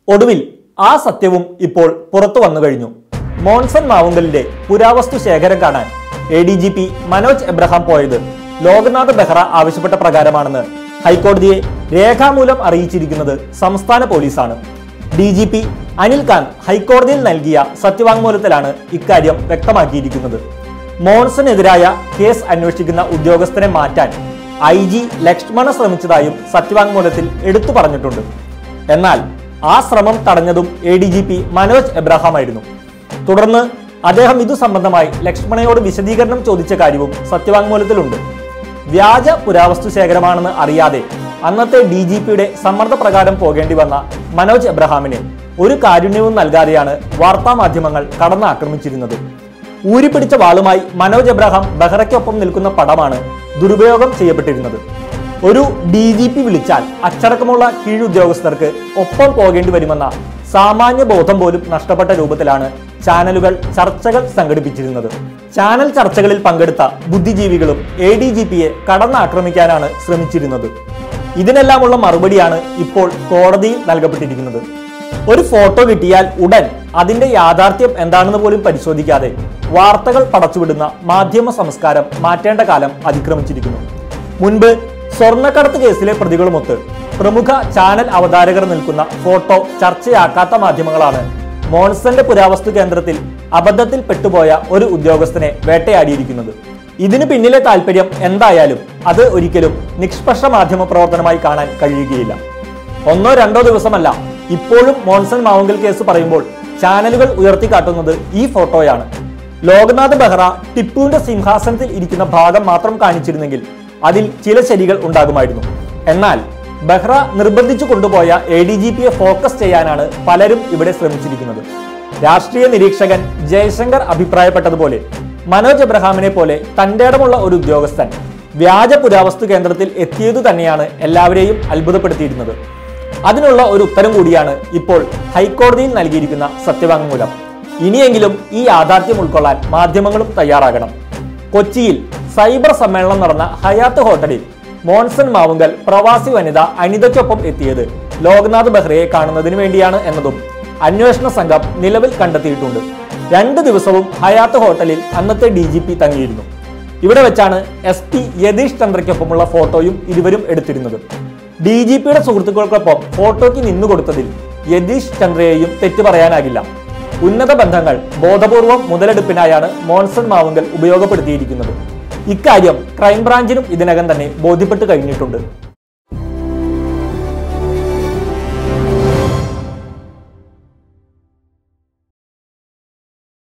ഒടുവിൽ ആ സത്യവും ഇപ്പോൾ പുറത്തു വന്നു കഴിഞ്ഞു മോൺസൺ മാവുങ്കലിന്റെ പുരാവസ്തു ശേഖരം കാണാൻ A D G P Manoj Abraham പോയത് ലോക്നാഥ് ബെഹ്റ ആവശ്യപ്പെട്ട പ്രകാരമാണെന്ന് ഹൈക്കോടതിയെ രേഖാമൂലം അറിയിച്ചിരിക്കുന്നത് സംസ്ഥാന പോലീസാണ് D G P Anil Kant ഹൈക്കോടതിയിൽ നൽകിയ സത്യവാങ്മൂലത്തിലാണ് ഇക്കാര്യം വ്യക്തമാക്കിയിരിക്കുന്നത് മോൺസണെതിരായ കേസ് അന്വേഷിക്കുന്ന ഉദ്യോഗസ്ഥനെ മാറ്റാൻ ഐ ജി ലക്ഷ്മണ ശ്രമിച്ചതായും സത്യവാങ്മൂലത്തിൽ എടുത്തു പറഞ്ഞിട്ടുണ്ട് എന്നാൽ ആ ശ്രമം തടഞ്ഞതും A D G P Manoj Abraham ആയിരുന്നു തുടർന്ന് അദ്ദേഹം ഇതു സംബന്ധമായി ലക്ഷ്മണയോട് വിശദീകരണം ചോദിച്ച കാര്യവും സത്യവാങ്മൂലത്തിലുണ്ട് വ്യാജ പുരാവസ്തു ശേഖരമാണെന്ന് അറിയാതെ അന്നത്തെ ഡി ജി പിയുടെ സമ്മർദ്ദപ്രകാരം പോകേണ്ടി വന്ന മനോജ് എബ്രഹാമിന് ഒരു കാരുണ്യവും നൽകാതെയാണ് വാർത്താമാധ്യമങ്ങൾ കടന്നാക്രമിച്ചിരുന്നത് ഊരിപ്പിടിച്ച വാളുമായി മനോജ് എബ്രഹാം ബെഹ്റയ്ക്കൊപ്പം നിൽക്കുന്ന പടമാണ് ദുരുപയോഗം ചെയ്യപ്പെട്ടിരുന്നത് ഒരു ഡി ജി പി വിളിച്ചാൽ അച്ചടക്കമുള്ള കീഴുദ്യോഗസ്ഥർക്ക് ഒപ്പം പോകേണ്ടി വരുമെന്ന സാമാന്യ ബോധം പോലും നഷ്ടപ്പെട്ട രൂപത്തിലാണ് ചാനലുകൾ ചർച്ചകൾ സംഘടിപ്പിച്ചിരുന്നത് ചാനൽ ചർച്ചകളിൽ പങ്കെടുത്ത ബുദ്ധിജീവികളും എ ഡി ജി പിയെ കടന്നാക്രമിക്കാനാണ് ശ്രമിച്ചിരുന്നത് ഇതിനെല്ലാമുള്ള മറുപടിയാണ് ഇപ്പോൾ കോടതിയിൽ നൽകപ്പെട്ടിരിക്കുന്നത് ഒരു ഫോട്ടോ കിട്ടിയാൽ ഉടൻ അതിന്റെ യാഥാർത്ഥ്യം എന്താണെന്ന് പോലും പരിശോധിക്കാതെ വാർത്തകൾ പടച്ചുവിടുന്ന മാധ്യമ സംസ്കാരം മാറ്റേണ്ട കാലം അതിക്രമിച്ചിരിക്കുന്നു മുൻപ് സ്വർണ്ണക്കടത്ത് കേസിലെ പ്രതികളുമൊത്ത് പ്രമുഖ ചാനൽ അവതാരകർ നിൽക്കുന്ന ഫോട്ടോ ചർച്ചയാക്കാത്ത മാധ്യമങ്ങളാണ് മോൺസന്റെ പുരാവസ്തു കേന്ദ്രത്തിൽ അബദ്ധത്തിൽ പെട്ടുപോയ ഒരു ഉദ്യോഗസ്ഥനെ വേട്ടയാടിയിരിക്കുന്നത് ഇതിന് പിന്നിലെ താല്പര്യം എന്തായാലും അത് ഒരിക്കലും നിഷ്പക്ഷ മാധ്യമ പ്രവർത്തനമായി കാണാൻ കഴിയുകയില്ല ഒന്നോ രണ്ടോ ദിവസമല്ല ഇപ്പോഴും മോൺസൺ മാവുങ്കൽ കേസ് പറയുമ്പോൾ ചാനലുകൾ ഉയർത്തിക്കാട്ടുന്നത് ഈ ഫോട്ടോയാണ് ലോക്നാഥ് ബെഹ്റ ടിപ്പുവിന്റെ സിംഹാസനത്തിൽ ഇരിക്കുന്ന ഭാഗം മാത്രം കാണിച്ചിരുന്നെങ്കിൽ അതിൽ ചില ശരികൾ ഉണ്ടാകുമായിരുന്നു എന്നാൽ ബെഹ്റ നിർബന്ധിച്ചു കൊണ്ടുപോയ എ ഡി ജി പിയെ ഫോക്കസ് ചെയ്യാനാണ് പലരും ഇവിടെ ശ്രമിച്ചിരിക്കുന്നത് രാഷ്ട്രീയ നിരീക്ഷകൻ ജയശങ്കർ അഭിപ്രായപ്പെട്ടതുപോലെ മനോജ് എബ്രഹാമിനെ പോലെ തന്റെ ഇടമുള്ള ഒരു ഉദ്യോഗസ്ഥൻ വ്യാജ പുരാവസ്തു കേന്ദ്രത്തിൽ എത്തിയതു തന്നെയാണ് എല്ലാവരെയും അത്ഭുതപ്പെടുത്തിയിരുന്നത് അതിനുള്ള ഒരു ഉത്തരം കൂടിയാണ് ഇപ്പോൾ ഹൈക്കോടതിയിൽ നൽകിയിരിക്കുന്ന സത്യവാങ്മൂലം ഇനിയെങ്കിലും ഈ യാഥാർത്ഥ്യം ഉൾക്കൊള്ളാൻ മാധ്യമങ്ങളും തയ്യാറാകണം കൊച്ചിയിൽ സൈബർ സമ്മേളനം നടന്ന ഹയാത്ത് ഹോട്ടലിൽ മോൺസൺ മാവുങ്കൽ പ്രവാസി വനിത അനിതയ്ക്കൊപ്പം എത്തിയത് ലോക്നാഥ് ബെഹ്റയെ കാണുന്നതിന് വേണ്ടിയാണ് എന്നതും അന്വേഷണ സംഘം നിലവിൽ കണ്ടെത്തിയിട്ടുണ്ട് രണ്ട് ദിവസവും ഹയാത്ത് ഹോട്ടലിൽ അന്നത്തെ ഡി ജി പി തങ്ങിയിരുന്നു ഇവിടെ വെച്ചാണ് എസ് പി യതീഷ് ചന്ദ്രയ്ക്കൊപ്പമുള്ള ഫോട്ടോയും ഇരുവരും എടുത്തിരുന്നത് ഡി ജി പിയുടെ സുഹൃത്തുക്കൾക്കൊപ്പം ഫോട്ടോയ്ക്ക് നിന്നുകൊടുത്തതിൽ യതീഷ് ചന്ദ്രയെയും തെറ്റു പറയാനാകില്ല ഉന്നത ബന്ധങ്ങൾ ബോധപൂർവം മുതലെടുപ്പിനായാണ് മോൺസൺ മാവുങ്കൽ ഉപയോഗപ്പെടുത്തിയിരിക്കുന്നത് ഇക്കാര്യം ക്രൈംബ്രാഞ്ചിനും ഇതിനകം തന്നെ ബോധ്യപ്പെട്ടു കഴിഞ്ഞിട്ടുണ്ട്